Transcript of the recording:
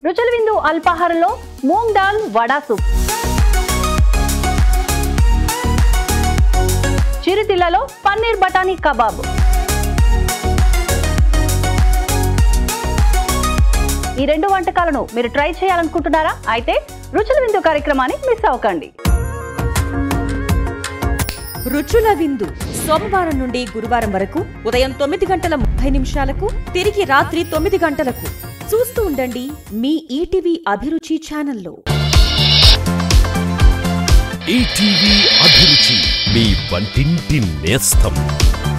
రుచుల విందు అల్పాహారంలో మూంగ్ దాల్ వడా సూప్ చిరుతిళ్లలో పన్నీర్ బఠానీ కబాబ్ ఈ రెండు వంటకాలను మీరు ట్రై చేయాలనుకుంటున్నారా అయితే రుచుల విందు కార్యక్రమాన్ని మిస్ అవ్వకండి రుచుల విందు సోమవారం నుండి గురువారం వరకు ఉదయం తొమ్మిది గంటల ముప్పై నిమిషాలకు తిరిగి రాత్రి తొమ్మిది గంటలకు చూస్తూ ఉండండి మీ ఈటీవీ అభిరుచి ఛానల్లో ఈటీవీ అభిరుచి మీ వంటింటి నేస్తం